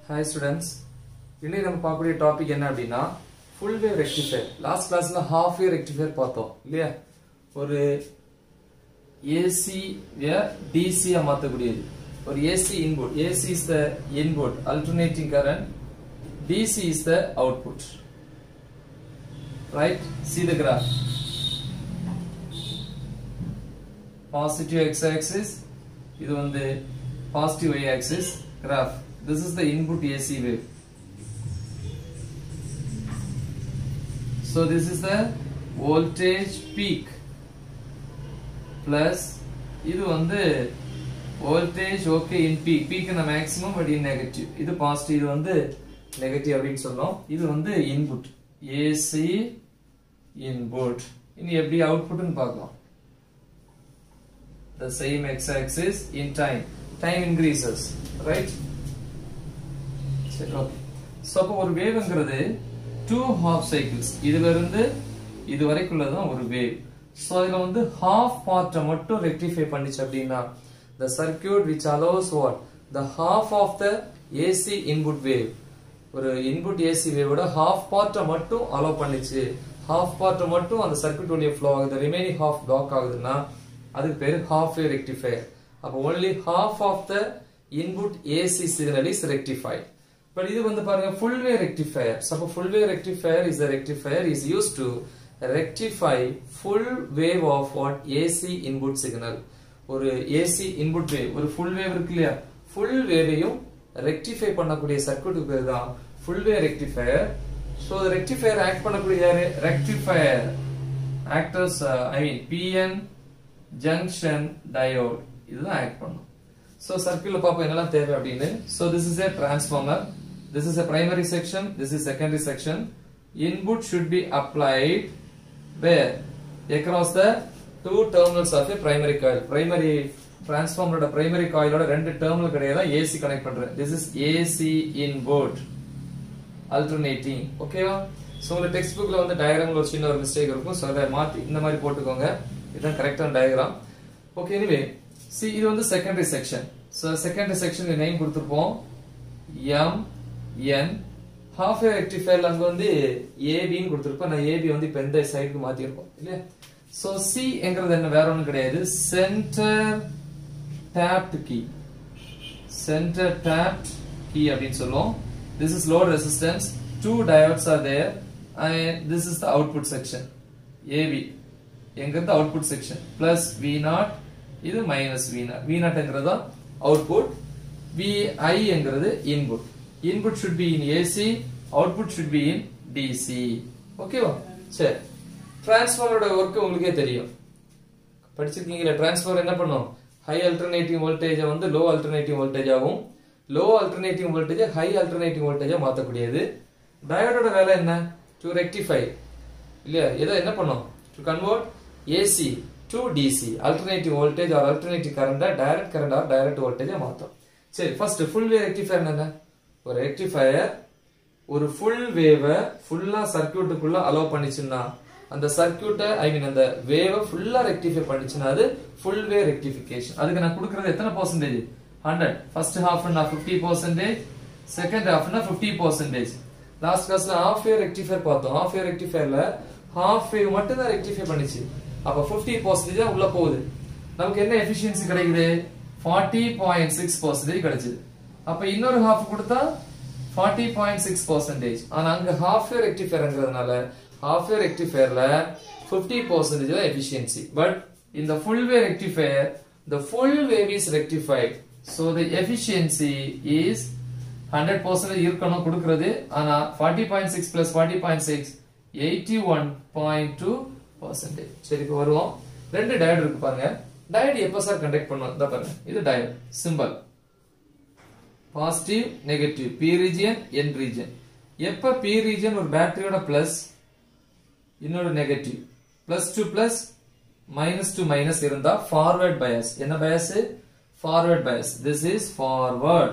hi students இன்னைக்கு நம்ம பார்க்கக்கூடிய டாபிக் என்ன அப்படின்னா ஃபுல் வேவ் ரெக்டிஃபயர் லாஸ்ட் கிளாஸ்ல ஹாஃப் வேவ் ரெக்டிஃபயர் பார்த்தோம் இல்லையா ஒரு ஏசி டிசியா மாற்றக்கூடியது ஒரு AC input AC is the input alternating current DC is the output right see the graph positive x axis இது வந்து positive y axis graph this is the input AC wave so this is the voltage peak plus இது வந்து voltage okay in peak peak in the maximum but in negative இது positive இது வந்து negative அப்படின்னு சொல்றோம் இது வந்து input AC input இனி எப்படி அவுட்புட்னு பார்க்கலாம் the same x-axis in time time increases right சரி ஓகே ஸோ அப்போ ஒரு வேவ்ங்கிறது டூ ஹாஃப் சைக்கிள்ஸ் இதுல இருந்து இது வரைக்குள்ளதான் ஒரு வேவ் ஸோ இதுல வந்து ஹாஃப் பார்ட்டை மட்டும் ரெக்டிஃபை பண்ணிச்சு அப்படின்னா the circuit which allows what the half of the AC input wave ஒரு இன்புட் ஏசி வேவோட ஹாஃப் பார்ட்டை மட்டும் அலோவ் பண்ணிச்சு ஹாஃப் பார்ட்டை மட்டும் அந்த சர்க்யூட் வழியா ஃப்ளோ ஆகுது ரிமைனிங் ஹாஃப் பிளாக் ஆகுதுன்னா அதுக்கு பேரு ஹாஃப் வேவ் ரெக்டிஃபயர் அப்போ only half of the input AC signal is rectified but இது வந்து பாருங்க full wave rectifier so அப்போ full wave rectifier is a rectifier is used to rectify full wave of what AC input signal ஒரு AC input wave ஒரு full wave இருக்கு இல்லையா full waveையும் rectify பண்ணக்கூடிய சர்க்யூட்டுக்கு பேர் தான் full wave rectifier so the rectifier act பண்ணக்கூடிய யாரு rectifier actors uh, I mean PN junction diode இதுதான் ஆக்ட் பண்ணும் சோ சர்க்கியூட்ல பாப்போம் என்னெல்லாம் தேவை அப்படின்னு so this is a transformer this is a primary section this is secondary section input should be applied where across the two terminals of a primary coil primary transformer primary coil ஓட ரெண்டு terminal கிடையே தான் AC connect பண்றேன் this is AC input alternating ஓகேவா so உங்க text புக்ல வந்து டயக்ராம்ல ஒரு சின்ன ஒரு மிஸ்டேக் இருக்கும் சோ அதை மாத்தி இந்த மாதிரி போட்டுக்கோங்க இதுதான் கரெக்டான டயக்ராம் ஓகே எனிவே சி இது வந்து secondary section so secondary section name கொடுத்திருப்போம் எம் என் ஹாஃப் வேவ் ரெக்டிஃபயர்ல அங்க வந்து ஏபின்னு கொடுத்திருப்போம் நான் ஏபி வந்து இப்ப எந்த சைடுக்கு மாத்திருப்போம் இல்லையா சோ சி என்கிறது என்ன வேற ஒண்ணும் கிடையாது சென்டர் டேப்ட் கீ சென்டர் டேப்ட் கீ அப்படின்னு சொல்லுவோம் this is load resistance two diodes are there and this is the output section AB எங்கிறது output section plus V0 இது minus V0 V0 என்கிறது output VI என்கிறது input input should be in AC output should be in DC ஓகேவா சரி டிரான்ஸ்ஃபார்மரோட work உங்களுக்கே தெரியும் படிச்சிருக்கீங்களா transformer என்ன பண்ணும் ஹை அல்டர்னேட்டிவ் வோல்டேஜை வந்து லோ அல்டர்னேட்டிவ் வோல்டேஜ் ஆகும் low alternative voltage high alternative வோல்டேஜா மாத்தக்கூடியது டயோடோட வேலை என்ன டு ரெக்டிஃபை இல்லையா ஏதோ என்ன பண்ணும் to convert AC to DC alternative voltage or alternative கரண்டா டைரக்ட் கரண்ட் ஆர் டைரக்ட் வோல்டேஜா மாத்தும் சரி ஃபர்ஸ்ட் ஃபுல் வேவ் ரெக்டிஃபயர் என்ன ஒரு ரெக்டிஃபயர் ஒரு ஃபுல் வேவை ஃபுல்லா சர்க்கியூட்டுக்குள்ள அலோவ் பண்ணிச்சுன்னா அந்த சர்க்கியூட்டை ஐ மீன் அந்த வேவை ஃபுல்லா ரெக்டிஃபை பண்ணிச்சுன்னா அது ஃபுல் வே ரெக்டிஃபிகேஷன் அதுக்கு நான் கொடுக்கறது எத்தனை பர்சன்டேஜ் ஹண்ட்ரட் ஃபர்ஸ்ட் ஹாஃப்னா ஃபிஃப்டி பர்சன்டேஜ் செகண்ட் ஹாஃப்னா ஃபிஃப்டி பர்சன்டேஜ் லாஸ்ட் கிளாஸ்ல ஹாஃப் வேவ் ரெக்டிஃபயர் பார்த்தோம் ஹாஃப் வேவ் ரெக்டிஃபயர்ல ஹாஃப் வேவ் மட்டும் தான் ரெக்டிஃபை பண்ணிச்சு அப்ப ஃபிஃப்டி பர்சன்டேஜ் உள்ள போகுது நமக்கு என்ன எஃபிஷியன்சி கிடைக்குது ஃபார்ட்டி பாயிண்ட் சிக்ஸ் பர்சன்டேஜ் கிடைச்சது அப்ப இன்னொரு ஹாஃப் கொடுத்தா ஃபார்ட்டி பாயிண்ட் சிக்ஸ் பர்சன்டேஜ் ஆனா அங்க ஹாஃப் வேவ் ரெக்டிஃபயர்ங்கிறதுனால ஹாஃப் வேவ் ரெக்டிஃபயர்ல ஃபிஃப்டி பர்சன்டேஜ் தான் எஃபிஷியன்சி பட் இந்த full wave rectifier the full wave is rectified so the efficiency is 100% இருக்கணும் கொடுக்கிறது ஆனா 40.6 plus 40.6 81.2 சரி இப்போ வருவோம் ரெண்டு டயட் இருக்கு பாருங்க டயட் எப்ப சார் கண்டக்ட் பண்ணும் இந்த பாருங்க இது diode symbol positive negative P region N region எப்ப பி ரீஜியன் ஒரு பேட்டரியோட பிளஸ் இன்னொரு negative plus to plus minus to minus இருந்தா ஃபார்வர்ட் பயஸ் என்ன bias forward bias this is forward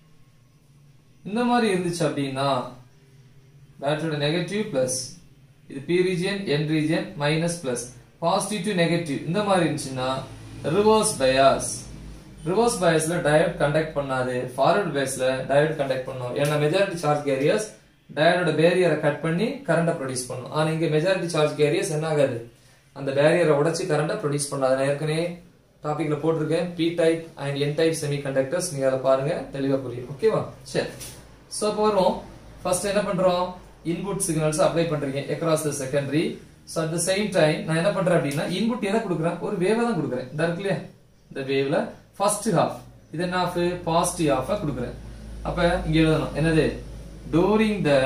இந்த மாதிரி இருந்துச்சு அப்படின்னா பேட்டரியோட நெகட்டிவ் பிளஸ் இது P region N region minus plus positive to negative இந்த மாதிரி இருந்துச்சுன்னா ரிவர்ஸ் பயாஸ் ரிவர்ஸ் பயஸ்ல டயோட் கண்டக்ட் பண்ணாது ஃபார்வர்ட் பயஸ்ல டயோட் கண்டக்ட் பண்ணும் ஏன்னா மெஜாரிட்டி சார்ஜ் கேரியர்ஸ் டயோடோட பேரியரை கட் பண்ணி கரண்ட ப்ரொடியூஸ் பண்ணும் ஆனா இங்க மெஜாரிட்டி சார்ஜ் கேரியர்ஸ் என்ன ஆகாது அந்த பேரியரை உடைச்சு கரண்ட ப்ரொடியூஸ் பண்ணாது நான் ஏற்கனவே டாபிக்ல போட்டிருக்கேன் P type and N type semiconductors நீங்க அதை பாருங்க தெளிவா புரியும் ஓகேவா சரி சோ இப்போ வருவோம் ஃபர்ஸ்ட் என்ன பண்றோம் இன்புட் சிக்னல்ஸ் அப்ளை பண்றீங்க across the secondary so at the same time நான் என்ன பண்றேன் அப்படின்னா இன்புட் எதை கொடுக்குறேன் ஒரு வேவ் தான் கொடுக்குறேன் இந்த இருக்கு இல்லையா இந்த வேவ்ல ஃபர்ஸ்ட் ஹாஃப் இது என்ன ஹாஃப் பாசிட்டிவ் ஹாஃபா கொடுக்குறேன் அப்ப இங்க எழுதணும் என்னது during the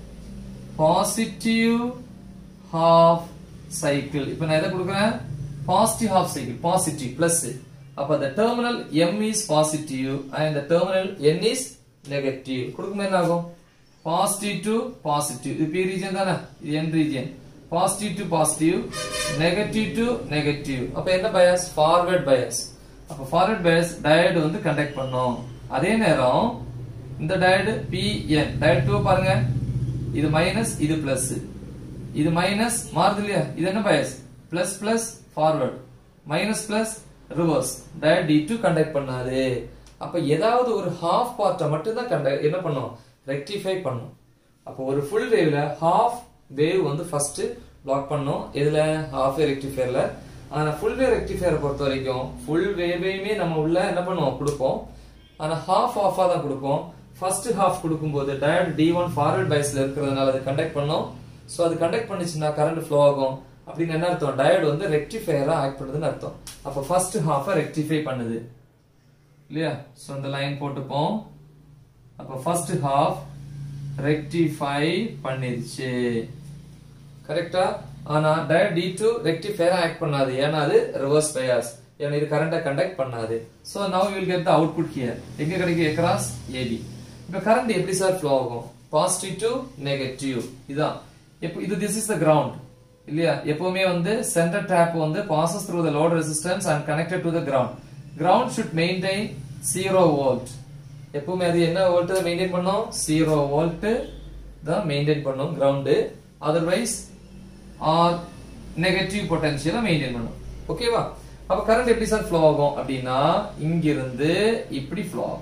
positive half cycle இப்போ நான் எதை கொடுக்குறேன் positive half cycle positive plus அப்ப the terminal m is positive and the terminal n is negative கொடுக்கும்போது என்ன ஆகும் பாசிட்டிவ் டு பாசிட்டிவ் இது p region தானே இது n region positive to positive negative to negative அப்ப என்ன bias forward bias அப்ப forward bias டயோடு வந்து கண்டக்ட் பண்ணும் அதே நேரம் இந்த டயோடு pn டயோடு 2 பாருங்க இது மைனஸ் இது பிளஸ் இது மைனஸ் மாறுது இல்லையா இது என்ன bias plus plus forward minus plus reverse diode D two conduct பண்ணாது அப்ப ஏதாவது ஒரு ஹாஃப் பார்ட்டை மட்டும் தான் கண்டக்ட் என்ன பண்ணும் ரெக்டிஃபை பண்ணும் அப்போ ஒரு ஃபுல் வேவ்ல ஹாஃப் வேவ் வந்து ஃபர்ஸ்ட் பிளாக் பண்ணும் இதுல ஹாஃப் ரெக்டிஃபையர்ல ஆனா ஃபுல் வேவ் ரெக்டிஃபையரை பொறுத்த வரைக்கும் ஃபுல் வேவையுமே நம்ம உள்ள என்ன பண்ணுவோம் கொடுப்போம் ஆனா ஹாஃப் ஆஃபா தான் கொடுப்போம் ஃபர்ஸ்ட் ஹாஃப் கொடுக்கும்போது டயட் டி ஒன் ஃபார்வர்ட் பைஸ்ல இருக்கிறதுனால அது கண்டக்ட் பண்ணும் சோ அது கண்டக்ட் பண்ணுச்சுன்னா கரண்ட் ஃப்ளோ ஆகும் அப்படின்னு என்ன அர்த்தம் டயட் வந்து ரெக்டிஃபையரா ஆக்ட் பண்ணுதுன்னு அர்த்தம் அப்ப ஃபர்ஸ்ட் ஹாஃப ரெக்டிஃபை பண்ணுது இல்லையா சோ அந்த லைன் போட்டுப்போம் அப்ப ஃபர்ஸ்ட் ஹாஃப் ரெக்டிஃபை பண்ணிருச்சு கரெக்டா ஆனா டயட் டி டூ ரெக்டிஃபையரா ஆக்ட் பண்ணாது ஏன்னா அது ரிவர்ஸ் பயாஸ் ஏன்னா இது கரண்ட்டை கண்டக்ட் பண்ணாது so now you will get the output here எங்க கிடைக்கும் across ஏபி இப்ப கரண்ட் எப்படி சார் ஃப்ளோ ஆகும் பாசிட்டிவ் டு நெகட்டிவ் இதான் இப்போ இது திஸ் இஸ் த கிரவுண்ட் இல்லையா எப்பவுமே வந்து சென்டர் டேப் வந்து passes through the load resistance and connected to the ground ground should maintain zero volt எப்பவுமே அது என்ன வோல்ட் மெயின்டைன் பண்ணும் ஜீரோ வோல்ட் தான் மெயின்டைன் பண்ணும் கிரவுண்ட் அதர்வைஸ் ஆர் நெகட்டிவ் பொட்டன்ஷியலை மெயின்டைன் பண்ணும் ஓகேவா அப்ப கரண்ட் எப்படி சார் ஃப்ளோ ஆகும் அப்படின்னா இங்கிருந்து இப்படி ஃப்ளோ ஆகும்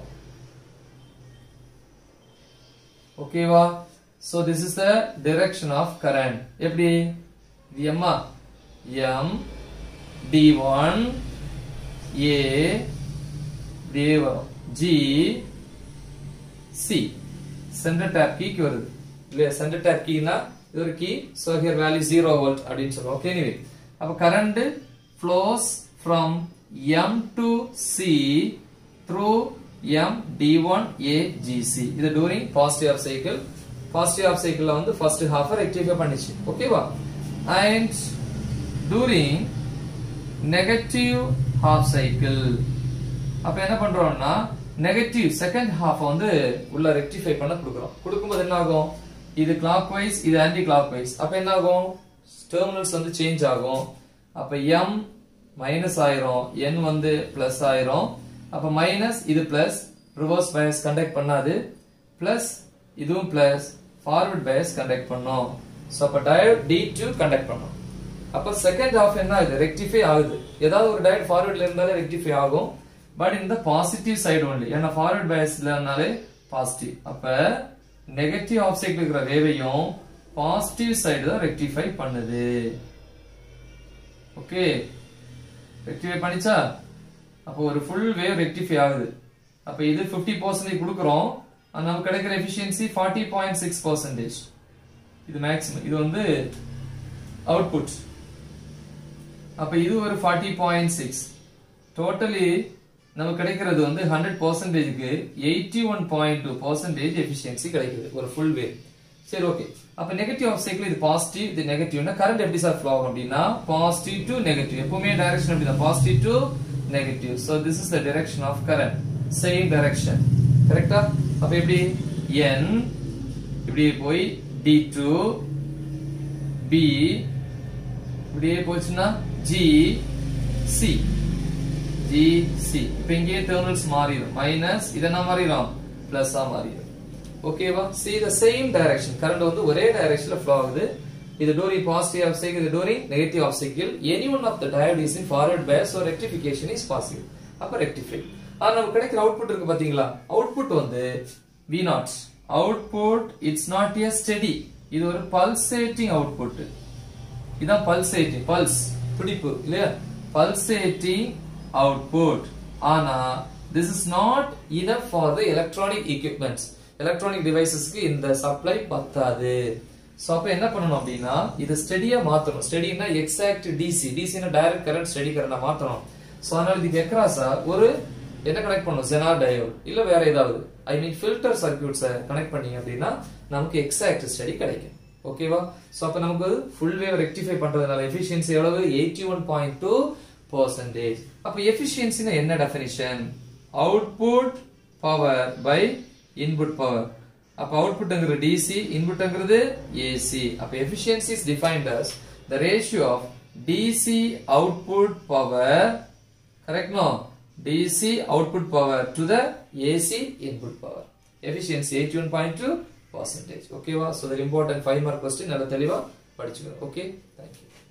ஓகேவா so this is the direction of current எப்படி இது எம்மா எம் டி ஒன் ஏ இப்படியே வரும் ஜி சி சென்டர் டேப் கீக்கு வருது இல்லையா சென்டர் டேப் கீனா இது ஒரு கீ so here value zero volt அப்படின்னு சொல்லுவோம் ஓகே எனிவே அப்ப current flows from M to C through M D one A G C இது during positive half cycle positive half சைக்கிள்ல வந்து ஃபர்ஸ்ட் ஹாஃப் ரெக்டிஃபை பண்ணிச்சு ஓகேவா and during negative half cycle அப்ப என்ன பண்றோம்னா நெகட்டிவ் செகண்ட் ஹாஃப் வந்து உள்ள ரெக்டிஃபை பண்ண கொடுக்குறோம் கொடுக்கும்போது என்ன ஆகும் இது கிளாக் வைஸ் இது ஆன்டி கிளாக் வைஸ் அப்ப என்ன ஆகும் டெர்மினல்ஸ் வந்து சேஞ்ச் ஆகும் அப்ப எம் மைனஸ் ஆயிரும் என் வந்து பிளஸ் ஆயிரும் அப்ப மைனஸ் இது பிளஸ் ரிவர்ஸ் பயஸ் கண்டக்ட் பண்ணாது பிளஸ் இதுவும் பிளஸ் ஃபார்வர்ட் பயஸ் கண்டக்ட் பண்ணும் சோ அப்ப டயோட் டி டூ கண்டக்ட் பண்ணும் அப்ப செகண்ட் ஹாஃப் என்ன ஆகுது ரெக்டிஃபை ஆகுது ஏதாவது ஒரு டயட் ஃபார்வர்ட்ல இருந்தாலே ரெக்டிஃபை ஆகும் பட் இந்த பாசிட்டிவ் சைடு ஒன்லி ஏன்னா ஃபார்வர்ட் பயஸ்லனாலே பாசிட்டிவ் அப்ப நெகட்டிவ் ஆஃப் சைக்கிள் இருக்கிற வேவையும் பாசிட்டிவ் சைடு தான் ரெக்டிஃபை பண்ணுது ஓகே ரெக்டிஃபை பண்ணிச்சா அப்போ ஒரு ஃபுல் வேவ் ரெக்டிஃபை ஆகுது அப்ப இது 50% பர்சன்டேஜ் கொடுக்குறோம் ஆனா நமக்கு கிடைக்கிற efficiency forty point six percentage இது மேக்ஸிமம் இது வந்து அவுட்புட் அப்ப இது ஒரு ஃபார்ட்டி பாயிண்ட் சிக்ஸ் டோட்டலி நமக்கு கிடைக்கிறது வந்து ஹண்ட்ரட் பர்சன்டேஜ்க்கு eighty one point two percentage efficiency கிடைக்குது ஒரு ஃபுல் வே சரி ஓகே அப்ப நெகட்டிவ் ஆஃப் சைக்கிள் இது பாசிட்டிவ் இது நெகட்டிவ்னா கரண்ட் எப்படி சார் ஃப்ளோ ஆகும் அப்படின்னா பாசிட்டிவ் டு நெகட்டிவ் எப்பவுமே டைரக்ஷன் எப்படி தான் positive to negative so this is the direction of current same direction கரெக்டா அப்ப எப்படி n இப்படியே போய் d2 b இப்படியே போச்சுன்னா g c g c இப்ப இங்கே டெர்மினல்ஸ் மாறிடும் மைனஸ் இதெல்லாம் மாறிடும் பிளஸ் ஆ மாறிடும் ஓகேவா see the same direction current வந்து ஒரே directionல flow ஆகுது இது during positive half cycle இது during negative half cycle any one of the diode is in forward bias so rectification is possible அப்ப rectify ஆனா நமக்கு கிடைக்கிற அவுட்புட் இருக்கு பாத்தீங்களா அவுட்புட் வந்து we not output it's not a steady இது ஒரு பல்சேட்டிங் அவுட்புட் இதான் பல்சேட்டிங் பல்ஸ் துடிப்பு இல்லையா பல்சேட்டிங் அவுட்புட் ஆனா this is not enough for the electronic equipments electronic டிவைசஸ்க்கு இந்த சப்ளை பத்தாது சோ அப்ப என்ன பண்ணணும் அப்படின்னா இது ஸ்டெடியா மாத்தணும் ஸ்டெடினா எக்ஸாக்ட் டிசி டிசினா டைரக்ட் கரண்ட் ஸ்டெடி கரண்டா மாத்தணும் சோ அதனால இதுக்கு எக்ராஸா ஒரு என்ன கனெக்ட் பண்ணணும் ஜெனார் டயோட் இல்ல வேற ஏதாவது ஐ மீன் ஃபில்டர் சர்க்யூட்ஸை கனெக்ட் பண்ணீங்க அப்படின்னா நமக்கு எக்ஸாக்ட் ஸ்டடி கிடைக்கும் ஓகேவா சோ அப்ப நமக்கு ஃபுல் வேவ் ரெக்டிஃபை பண்றதுனால எஃபிஷியன்சி எவ்வளவு eighty one point two percentage அப்ப எஃபிஷியன்சினா என்ன definition output power by input power அப்ப அவுட்புட்ங்கிறது டிசி இன்புட்ங்கிறது ஏசி அப்ப efficiency is defined as the ratio of DC output power correct no DC output power to the AC input power efficiency 81.2 percentage ஓகேவா so the important 5 mark question நல்ல தெளிவா படிச்சுக்கணும் okay thank you